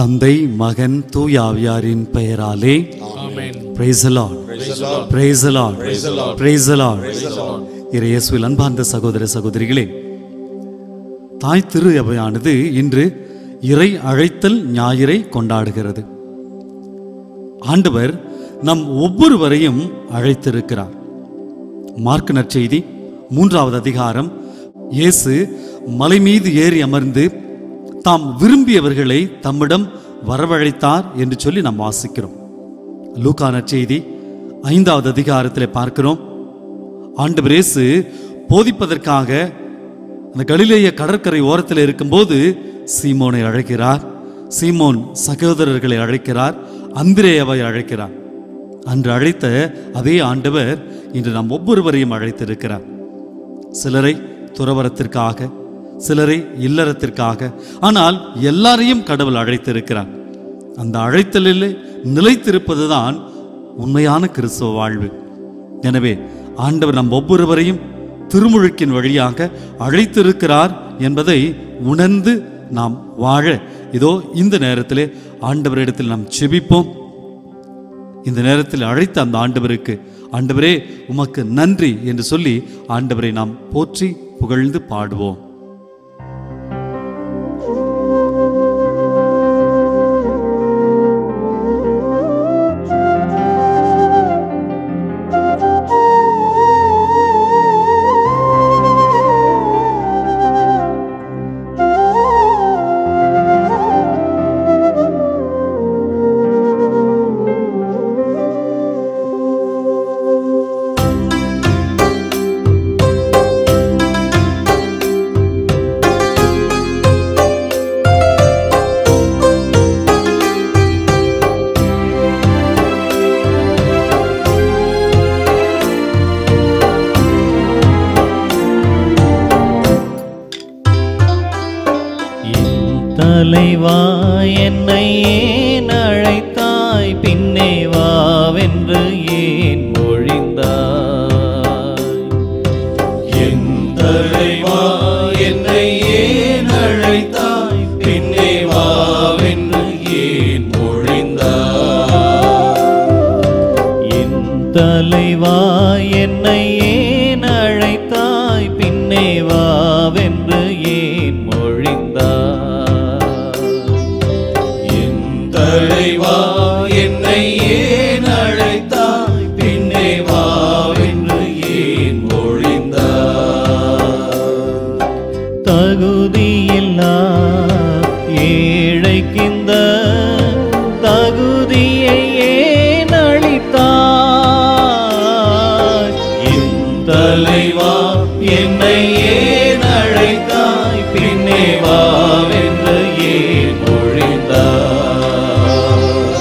தந்தை மகன் தூய ஆவியாரின் பெயராலே ஆமென் praise the Lord praise the Lord praise the Lord இறை இயேசுவில் அன்பார்ந்த சகோதர சகோதரிகளே தாய் திரு அவையானது இன்று இறை அழைத்தல் ஞாயிறை கொண்டாடுகிறது ஆண்டவர் நம் ஒவ்வொருவரையும் அழைத்திருக்கிறார் மார்க் நற்செய்தி மூன்றாவது அதிகாரம் இயேசு மலை மீது ஏறி அமர்ந்து தாம் விரும்பியவர்களை தம்மிடம் வரவழைத்தார் என்று சொல்லி நாம் வாசிக்கிறோம் லூக்கா நற்செய்தி ஐந்தாவது அதிகாரத்தில் பார்க்கிறோம் ஆண்டவர் இயேசு போதிப்பதற்காக அந்த கலிலேய கடற்கரை ஓரத்தில் இருக்கும்போது சீமோனை அழைக்கிறார் சீமோன் சகோதரர்களை அழைக்கிறார் அந்திரேயவை அழைக்கிறார் அன்று அழைத்த அதே ஆண்டவர் இன்று நாம் ஒவ்வொருவரையும் அழைத்திருக்கிறார் சிலரை துறவரத்திற்காக சிலரை இல்லறத்திற்காக ஆனால் எல்லாரையும் கடவுள் அழைத்திருக்கிறார் அந்த அழைத்தலில் நிலைத்திருப்பதுதான் உண்மையான கிறிஸ்துவ வாழ்வு எனவே ஆண்டவர் நம் ஒவ்வொருவரையும் திருமுழுக்கின் வழியாக அழைத்திருக்கிறார் என்பதை உணர்ந்து நாம் வாழ இதோ இந்த நேரத்திலே ஆண்டவரிடத்தில் நாம் செபிப்போம் இந்த நேரத்தில் அழைத்த அந்த ஆண்டவருக்கு ஆண்டவரே உமக்கு நன்றி என்று சொல்லி ஆண்டவரை நாம் போற்றி புகழ்ந்து பாடுவோம் என் தலைவா என்னை ஏன் அழைத்தாய் பின்னே வாவென்று ஏன் மொழிந்தாய் என் தலைவா என்னை ஏன் அழைத்தாய் பின்னே வாவென்று ஏன் மொழிந்தாய் என் தலைவா என்னை ஏன் அழைத்தாய் பின்னே வாவென்று ஏன் மொழிந்தாய் என் தலைவா என்னை ஏன் அழைத்தாய் பின்னே வாவென்று ஏன் மொழிந்தாய் தகுதியில்லா ஏழைக்கிந்த தகுதியை ஏன் அளித்தாய் என் தலைவா என்னை ஏன் அழைத்தாய் பின்னே வாவென்று ஏன் மொழிந்தாய்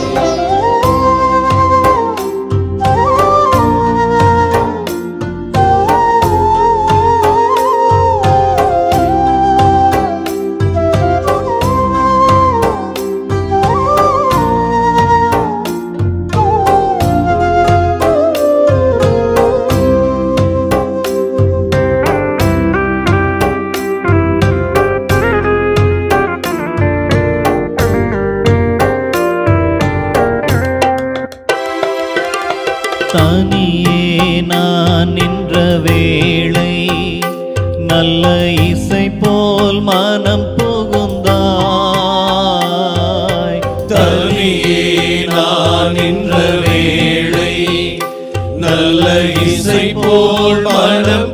தனியே நான் நின்ற வேளை நல்ல இசை போல் மனம் புகுந்தாய் தனியே நான் நின்ற வேளை நல்ல இசை போல் மனம்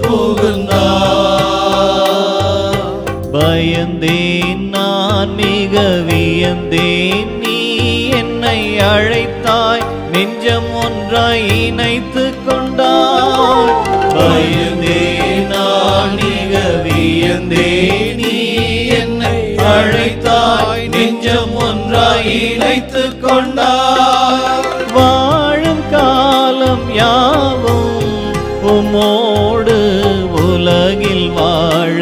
புகுந்தாய் பயந்தேன் நான் மிக வியந்தேன் நீ என்னை அழைத்தாய் நெஞ்சம் ஒன்றாய் இணைத்து கொண்டாய் பயந்தேன் நான் மிக வியந்தேன் நீ என்னை அழைத்தாய் நெஞ்சம் ஒன்றாய் இணைத்துக் கொண்டாய் வாழும் காலம் யாவும் உமோடு உலகில் வாழ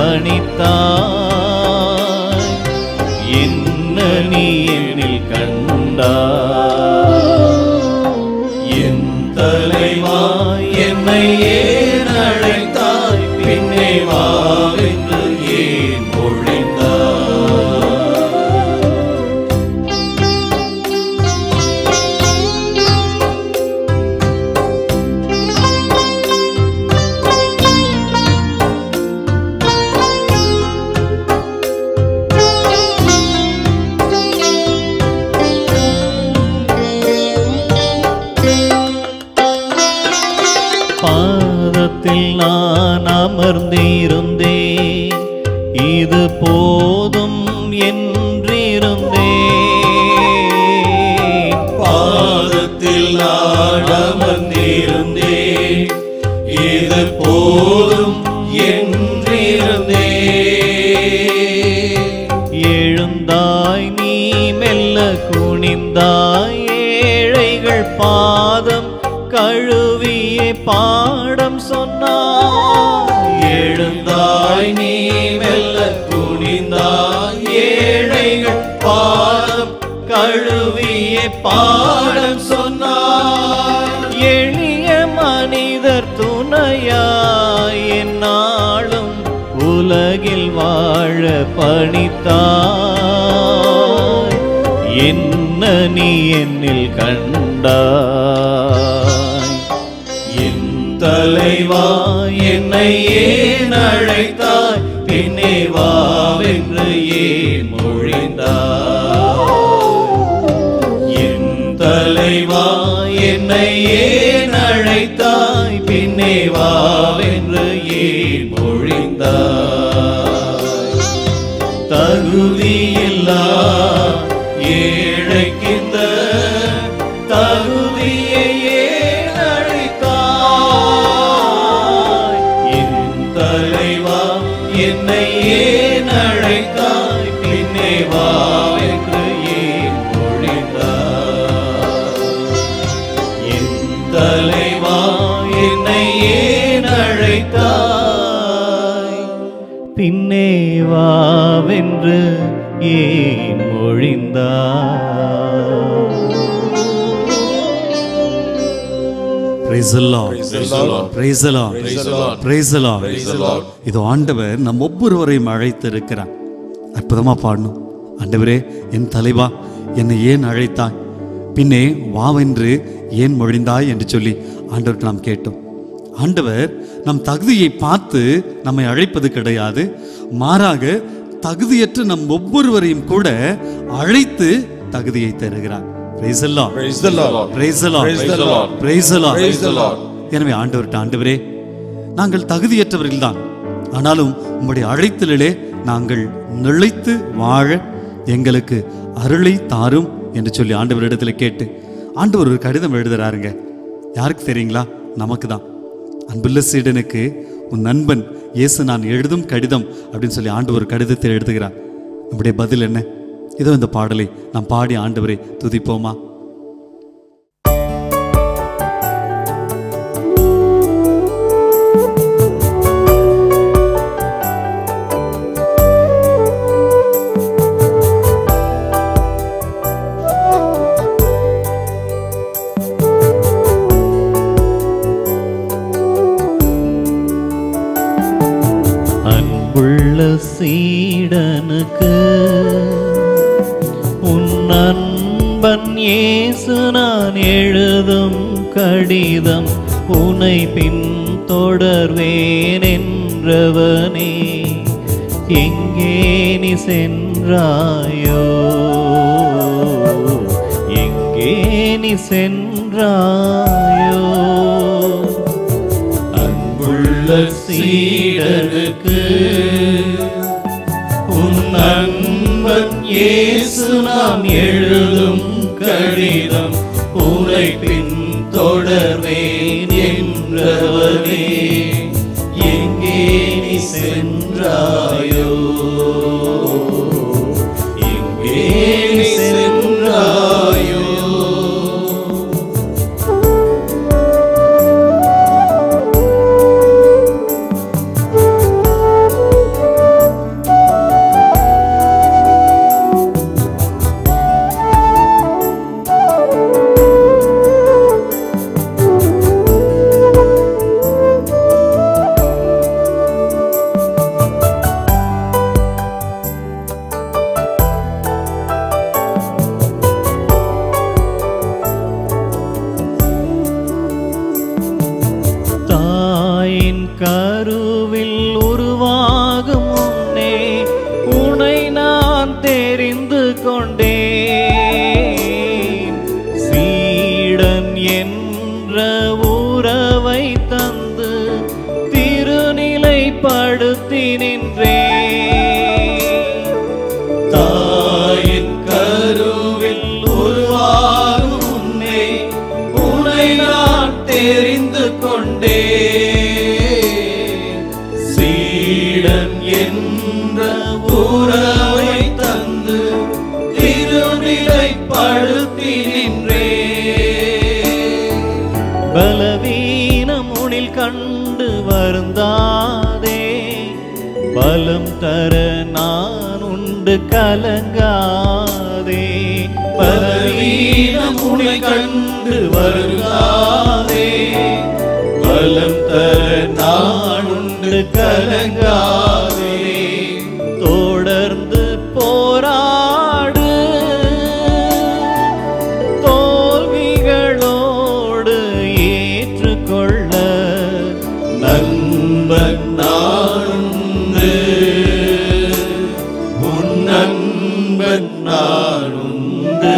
பணித்தாய் என்ன நீ என்னில் கண்டாய் என் தலைவா என்னை ஏன் அழைத்தாய் பின்னே வாவென்று ஏன் ஒழிந்தாய் நான் அமர்ந்திருந்தேன் இது போதும் என்றிருந்தேன் பாதத்தில் நான் அமர்ந்திருந்தேன் இது போதும் என்றிருந்தேன் எழுந்தாய் நீ மெல்ல குனிந்தாய் ஏழைகள் பாதம் கழுவியே பாடம் சொன்னாய் எழுந்தாய் நீ மெல்ல குனிந்தாய் ஏழைகள் பாதம் கழுவிய பாடம் சொன்னாய் எளிய மனிதர் துணையாய் என்னாலும் உலகில் வாழ பணித்தாய் என்ன நீ என்னில் கண்டாய் என் தலைவா என்னை ஏன் அழைத்தாய் பின்னே வாவென்று ஏன் மொழிந்தாய் என் தலைவா என்னை ஏன் அழைத்தாய் பின்னே வாவென்று ஏன் மொழிந்தாய் தகுதியில்லா ஏழைக்கிந்த தகுதியை ஏன் அழைத்தாய் என் தலைவா என்னை ஏன் அழைத்தாய் பின்னே வா என்று ஏன் மொழிந்தாய் என் தலைவா என்னை ஏன் அழைத்தாய் பின்னே வாவென்று ஏன் மொழிந்தாய் Praise the Lord. Praise the Lord. Praise the Lord. Praise the Lord. Praise the Lord. Praise the Lord. இதோ ஆண்டவர் நம் ஒவ்வொருவரையும் அழைத்து இருக்கிறார் அற்புதமா பாடணும் ஆண்டவரே என் தலைவா என்னை ஏன் அழைத்தாய் பின்னே வாவென்று ஏன் மொழிந்தாய் என்று சொல்லி ஆண்டவர்கிட்ட நாம் கேட்டோம் ஆண்டவர் நம் தகுதியை பார்த்து நம்மை அழைப்பது கிடையாது மாறாக தகுதியற்ற நம் ஒவ்வொருவரையும் கூட அழைத்து தகுதியை தருகிறார் Praise the Lord. Praise the Lord. Praise the Lord. Praise the Lord. Praise the Lord. Praise the Lord. எனவே ஆண்டவர்கிட்ட ஆண்டவரே நாங்கள் தகுதியற்றவர்கள் தான் ஆனாலும் உம்முடைய அழைத்தலிலே நாங்கள் நிலைத்து வாழ எங்களுக்கு அருளை தாரும் என்று சொல்லி ஆண்டவரிடத்துல கேட்டு ஆண்டவர் ஒரு கடிதம் எழுதுறாருங்க யாருக்கு தெரியுங்களா நமக்கு தான் அன்புள்ள சீடனுக்கு உன் நண்பன் இயேசு நான் எழுதும் கடிதம் அப்படின்னு சொல்லி ஆண்டு ஒரு கடிதத்தை எழுதுகிறார் நம்முடைய பதில் என்ன இதோ இந்த பாடலை நாம் பாடி ஆண்டவரை துதிப்போமா அன்புள்ள சீடனுக்கு உன் அன்பன் இயேசு நான் எழுதும் கடிதம் உனை பின் தொடர்வேன் என்றவனே எங்கே நீ சென்றாயோ எங்கே நீ சென்றாயோ அன்புள்ள சீடனுக்கு உன் அன்பன் இயேசு நாம் எழுதும் கடிதம் உனை பின் தொடர்வேன் என்றவனே எங்கே நீ சென்றாயோ எங்கே நீ சென்றாயோ தாயின் கருவில் உருவாகும் முன்னே உனை நான் தெரிந்து கொண்டேன் சீடன் என்ற உறவை தந்து திருநீ நம்பி நின்றே தாயின் கருவில் உருவாகும் உன்னை உன்னை நான் தெரிந்து கொண்டே சீடன் என்ற உறவை தந்து திருநிலைப்படுத்தி நின்றே பலவீனம் உனில் கண்டு வருந்தாதே பலம் தர நான் உண்டு கலங்காதே பலவீனம் உனை கண்டு வருகாதே பலம் தர நான் உண்டு கலங்காதே தொடர்ந்து போராடு தோல்விகளோடு ஏற்றுக்கொள்ள நண்பன் நானுண்டு உன் நண்பன் நானுண்டு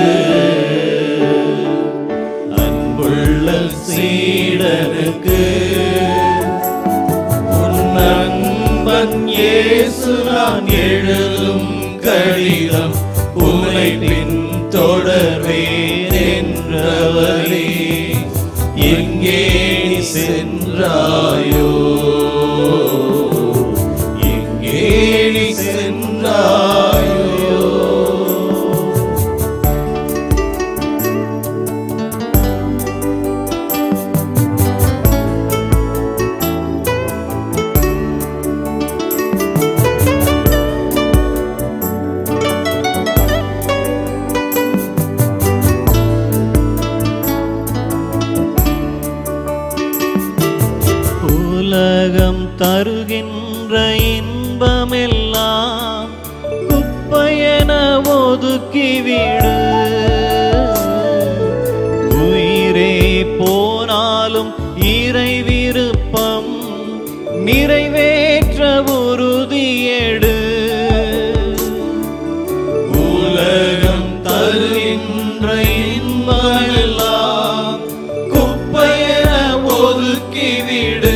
அன்புள்ள சீடனுக்கு உன் நண்பன் இயேசு நான் எழுதும் கடிதம் உன்னை பின் தொடர்வேன் என்றவரே எங்கே நீ சென்றாயோ எங்கே நீ சென்றாயோ உலகம் தருகின்ற இன்பமெல்லாம் குப்பையென ஒதுக்கிவிடு உயிரே போனாலும் இறை விருப்பம் நிறைவேற்ற உறுதியெடு உலகம் தருகின்ற இன்பமெல்லாம் குப்பையென ஒதுக்கிவிடு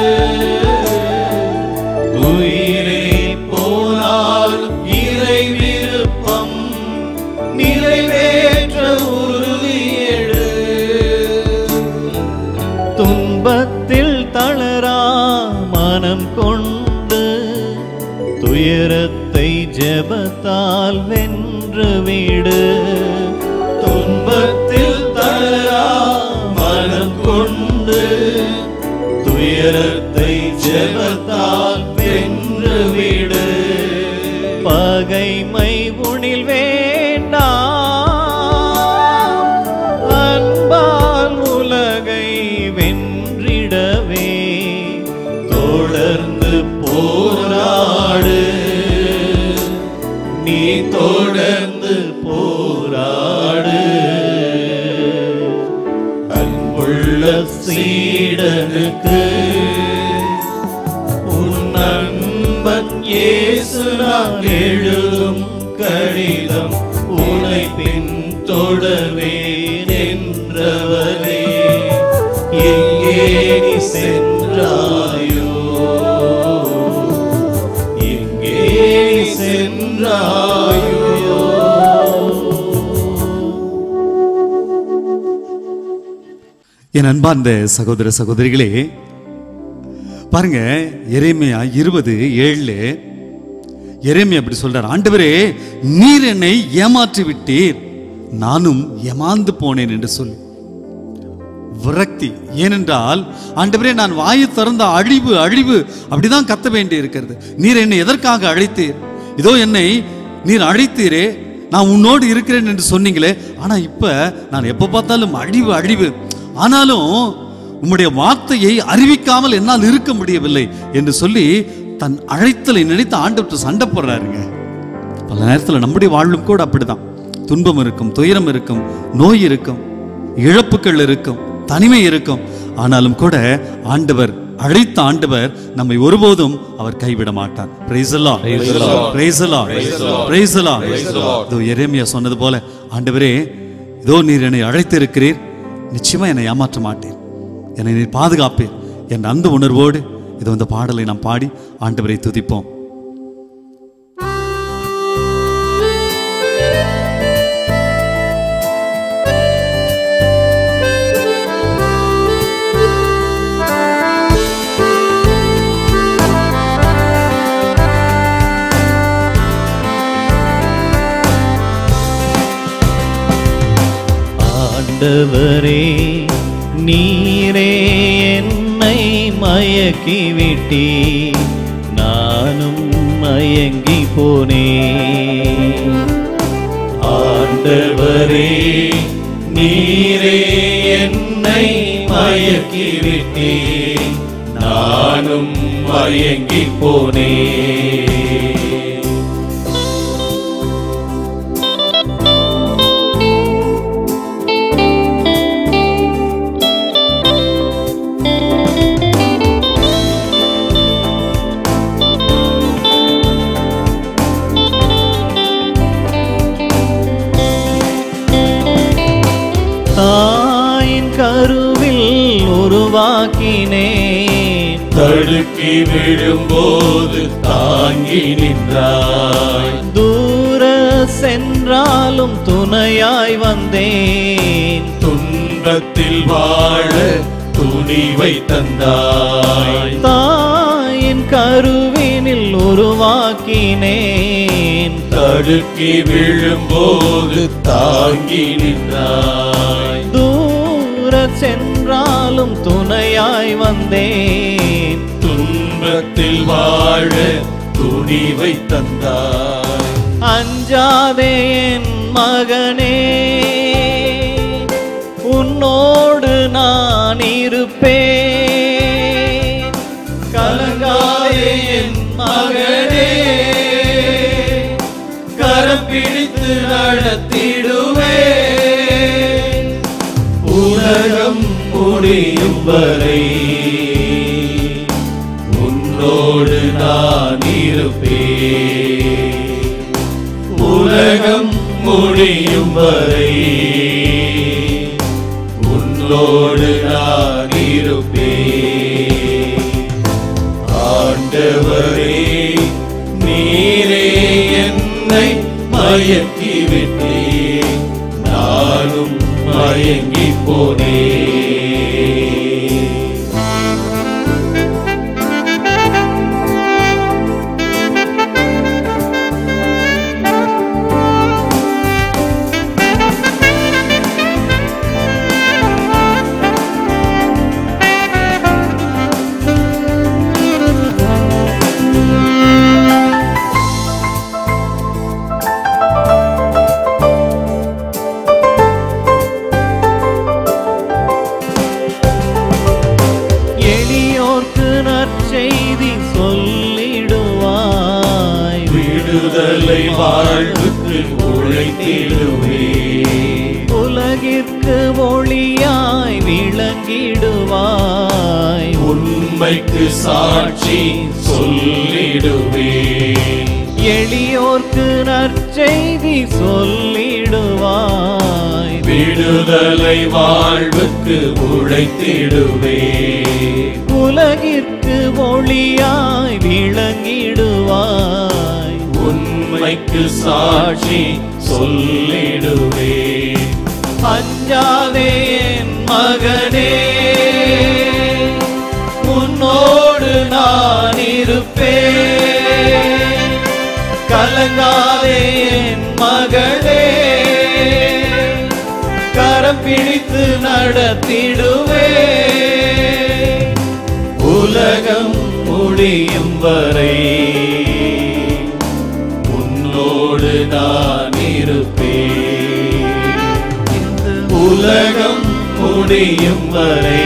உயிரே போனால் இறை விருப்பம் நிறைவேற்ற உறுதியெடு துன்பத்தில் தளரா மனம் கொண்டு துயரத்தை ஜெபத்தால் வென்று விடு துன்பத்தில் தளரா மனம் கொண்டு துயரத்தை ஜெபத்தால் வென்று விடு பகைமை உணில் வேண்டாம் அன்பால் உலகை வென்றிடவே தொடர்ந்து போராடு நீ தொடர்ந்து போராடு அன்புள்ள சீடனுக்கு உன் நண்பன் இயேசு நான் எழுதும் கடிதம் உனை பின் தொடர்வேன் என்றவரே எங்கே நீ சென்றாயோ எங்கே நீ சென்றாயோ என் அன்பார்ந்த சகோதர சகோதரிகளே பாருங்க எரேமியா இருபது ஏழுல எரேமியா அப்படி சொல்றார் ஆண்டவரே நீர் என்னை ஏமாற்றி விட்டீர் நானும் ஏமாந்து போனேன் என்று சொல்லி விரக்தி ஏனென்றால் ஆண்டவரே நான் வாயை திறந்த அழிவு அழிவு அப்படிதான் கத்த வேண்டி இருக்கிறது நீர் என்னை எதற்காக அழைத்தீர் இதோ என்னை நீர் அழைத்தீரே நான் உன்னோடு இருக்கிறேன் என்று சொன்னீங்களே ஆனா இப்ப நான் எப்ப பார்த்தாலும் அழிவு அழிவு ஆனாலும் உம்முடைய வார்த்தையை அறிவிக்காமல் என்னால் இருக்க முடியவில்லை என்று சொல்லி தன் அழைத்தலை நினைத்து ஆண்டவற்று சண்டை போடுறாருங்க பல நேரத்தில் நம்முடைய வாழ்வும் கூட அப்படிதான் துன்பம் இருக்கும் துயரம் இருக்கும் நோய் இருக்கும் இழப்புகள் இருக்கும் தனிமை இருக்கும் ஆனாலும் கூட ஆண்டவர் அழைத்த ஆண்டவர் நம்மை ஒருபோதும் அவர் கைவிட மாட்டார் Praise the Lord. Praise the Lord. Praise the Lord. இதோ எரேமியா சொன்னது போல ஆண்டவரே இதோ நீர் என்னை அழைத்திருக்கிறீர் நிச்சயமா என்னை ஏமாற்ற மாட்டீர் என்னை நீர் பாதுகாப்பீர் என் அந்த உணர்வோடு இது இந்த பாடலை நாம் பாடி ஆண்டவரை துதிப்போம் ஆண்டவரே நீரே என்னை மயக்கிவிட்டீ நானும் மயங்கி போனேன் ஆண்டவரே நீரே என்னை மயக்கிவிட்டே நானும் மயங்கி போனேன் தாயின் கருவில் உருவாக்கினேன் தடுக்கி விழும்போது தாங்கி நின்றாய் தூர சென்றாலும் துணையாய் வந்தேன் துன்பத்தில் வாழ துணிவை தந்தாய் தாயின் கருவினில் உருவாக்கினேன் தடுக்கி விழும்போது தாங்கி நின்றாய் தூர சென்றாலும் துணையாய் வந்தேன் துன்பத்தில் வாழ துணிவை தந்தாய் அஞ்சாதே என் மகனே உன்னோடு நான் இருப்பேன் கலங்காதே என் மகனே கரம் பிடித்து நடத்திடுவே உலகம் முடியும் வரை உன்னோடு நான் இருப்பேன் உலகம் முடியும் வரை உன்னோடு நான் இருப்பேன் ஆண்டவரே நீரே என்னை மயக்கிவிட்டே நானும் மயங்கி போனேன் எளியோர்க்கு நற்செய்தி சொல்லிடுவாய் விடுதலை வாழ்வுக்கு உழைத்திடுவே உலகிற்கு ஒளியாய் விளங்கிடுவாய் உண்மைக்கு சாட்சி சொல்லிடுவே எளியோர்க்கு நற்செய்தி சொல்லிடுவாய் விடுதலை வாழ்வுக்கு உழைத்திடுவே உலகிற்கு ஒளியாய் விளங்கிடுவாய் உண்மைக்கு சாட்சி சொல்லிடுவே அஞ்சாதே என் மகனே உன்னோடு நான் இருப்பேன் கலங்காதே என் மகளே கரம் பிடித்து நடத்திடுவே உலகம் முடியும் வரை உன்னோடு நான் இருப்பேன் உலகம் முடியும் வரை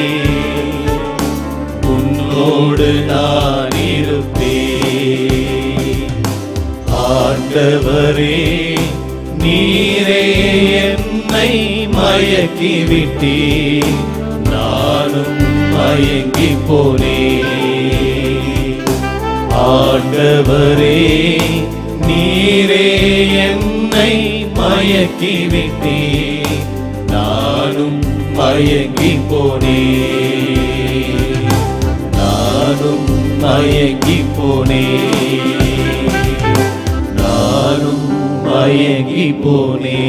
உன்னோடு நான் இருப்பேன் ஆண்டவரே நீரே என்னை மயக்கிவிட்டே நானும் மயங்கி போனேன் ஆண்டவரே நீரே என்னை மயக்கிவிட்டே நானும் மயங்கி போனேன் நான் நானும் மயங்கி போனே நானும் மயங்கி போனே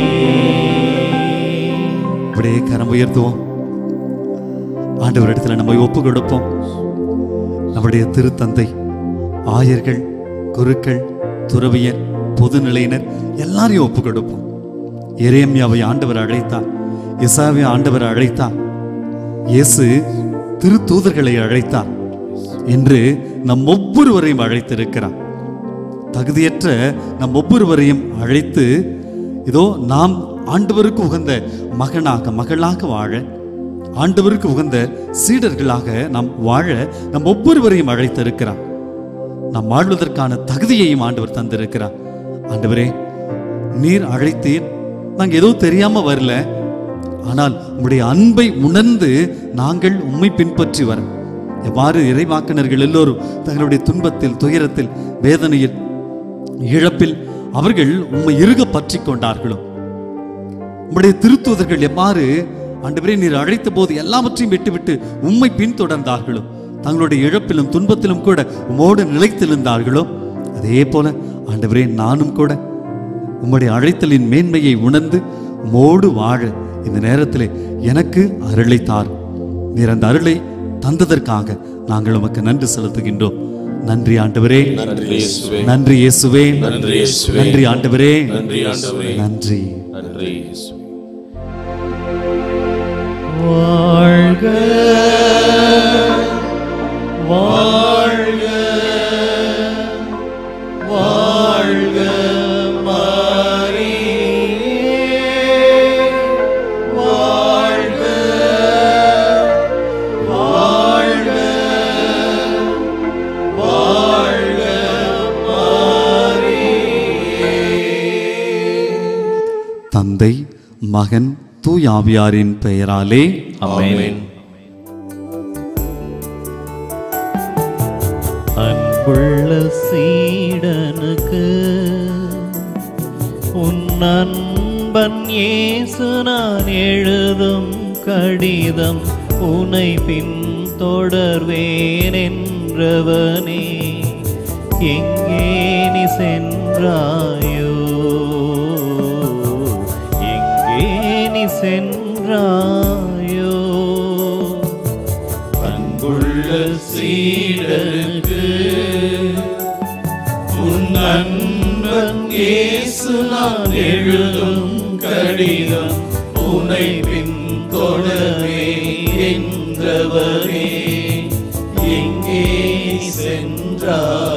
அப்படியே கரம் உயர்த்துவோம் ஆண்டவர் இடத்துல நம்ம ஒப்பு கொடுப்போம் நம்முடைய திருத்தந்தை ஆயர்கள் குருக்கள் துறவியர் பொதுநிலையினர் எல்லாரையும் ஒப்பு கொடுப்போம் எரேமியாவை ஆண்டவர் அழைத்தார் இசாவை ஆண்டவர் அழைத்தார் இயேசு திருத்தூதர்களை அழைத்தார் என்று நம் ஒவ்வொருவரையும் அழைத்திருக்கிறார் தகுதியற்ற நம் ஒவ்வொருவரையும் அழைத்து இதோ நாம் ஆண்டவருக்கு உகந்த மகனாக மகளாக வாழ ஆண்டவருக்கு உகந்த சீடர்களாக நாம் வாழ நம் ஒவ்வொருவரையும் அழைத்திருக்கிறார் நாம் வாழ்வதற்கான தகுதியையும் ஆண்டவர் தந்திருக்கிறார் ஆண்டவரே நீர் அழைத்தீர் நாங்க ஏதோ தெரியாம வரல ஆனால் உம்முடைய அன்பை உணர்ந்து நாங்கள் உம்மை பின்பற்றி வர எவ்வாறு இறைவாக்கினர்கள் எல்லோரும் தங்களுடைய துன்பத்தில் துயரத்தில் வேதனையில் இழப்பில் அவர்கள் உம்மை இறுக பற்றி கொண்டார்களோ உம்முடைய திருத்தூதர்கள் எவ்வாறு ஆண்டவரே நீர் அழைத்த போது எல்லாவற்றையும் விட்டுவிட்டு உம்மை பின்தொடர்ந்தார்களோ தங்களுடைய இழப்பிலும் துன்பத்திலும் கூட உம்மோடு நிலைத்திருந்தார்களோ அதே போல ஆண்டவரே நானும் கூட உம்முடைய அழைத்தலின் மேன்மையை உணர்ந்து உம்மோடு வாழ இந்த நேரத்திலே எனக்கு அருளை தார் நீர் அந்த அருளை தந்ததற்காக நாங்கள் உமக்கு நன்றி செலுத்துகின்றோம் நன்றி ஆண்டவரே நன்றி இயேசுவே நன்றி இயேசுவே நன்றி இயேசுவே நன்றி ஆண்டவரே நன்றி ஆண்டவரே நன்றி நன்றி இயேசுவே வாழ்க வாழ்க வாழ்க மாறியே வாழ்க வாழ்க வாழ்க தந்தை மகன் தூயாவியாரின் பெயராலே ஆமென் அன்புள்ள சீடனுக்கு உன் அன்பன் இயேசு நான் எழுதும் கடிதம் உனை பின் தொடர்வேன் என்றவனே எங்கே நீ சென்றாயோ எங்கே நீ சென்றாயோ அன்புள்ள சீடனுக்கு உன் அன்பன் இயேசு நான் எழுதும் கடிதம் உனை பின் தொடவே என்றவரே எங்கே சென்றாய்